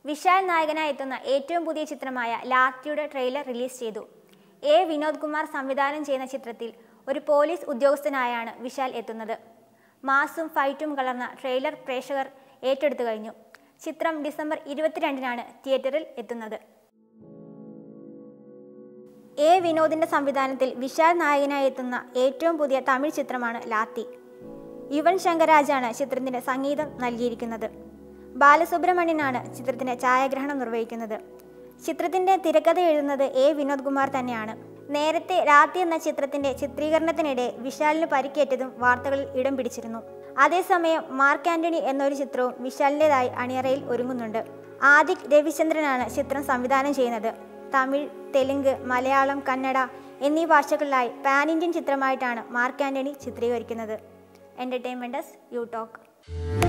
വിശാൽ നായകനായി എത്തുന്ന ഏറ്റവും പുതിയ ചിത്രമായ ലാത്തിയുടെ ട്രെയിലർ റിലീസ് ചെയ്തു എ വിനോദ് കുമാർ സംവിധാനം ചെയ്യുന്ന ചിത്രത്തിൽ ഒരു പോലീസ് ഉദ്യോഗസ്ഥനായാണ് വിശാൽ എത്തുന്നത് മാസും ഫൈറ്റും കലർന്ന ട്രെയിലർ പ്രേക്ഷകർ ഏറ്റെടുത്തു കഴിഞ്ഞു ചിത്രം ഡിസംബർ ഇരുപത്തിരണ്ടിനാണ് തിയേറ്ററിൽ എത്തുന്നത് എ വിനോദിന്റെ സംവിധാനത്തിൽ വിശാൽ നായകനായി എത്തുന്ന ഏറ്റവും പുതിയ തമിഴ് ചിത്രമാണ് ലാത്തി യുവൻ ശങ്കരാജാണ് ചിത്രത്തിന്റെ സംഗീതം നൽകിയിരിക്കുന്നത് ബാലസുബ്രഹ്മണ്യനാണ് ചിത്രത്തിന്റെ ഛായാഗ്രഹണം നിർവഹിക്കുന്നത് ചിത്രത്തിന്റെ തിരക്കഥ എഴുതുന്നത് എ വിനോദ് കുമാർ തന്നെയാണ് നേരത്തെ രാത്തി എന്ന ചിത്രത്തിന്റെ ചിത്രീകരണത്തിനിടെ വിശാലിന് പരിക്കേറ്റതും വാർത്തകളിൽ ഇടം പിടിച്ചിരുന്നു അതേസമയം മാർക്ക് ആന്റണി എന്നൊരു ചിത്രവും വിശാലിൻ്റെതായി അണിയറയിൽ ഒരുങ്ങുന്നുണ്ട് ആദിക് രവിചന്ദ്രനാണ് ചിത്രം സംവിധാനം ചെയ്യുന്നത് തമിഴ് തെലുങ്ക് മലയാളം കന്നഡ എന്നീ ഭാഷകളിലായി പാൻ ഇന്ത്യൻ ചിത്രമായിട്ടാണ് മാർക്ക് ആന്റണി ചിത്രീകരിക്കുന്നത് എൻ്റർടൈൻമെൻറ്റസ് യു ടോക്ക്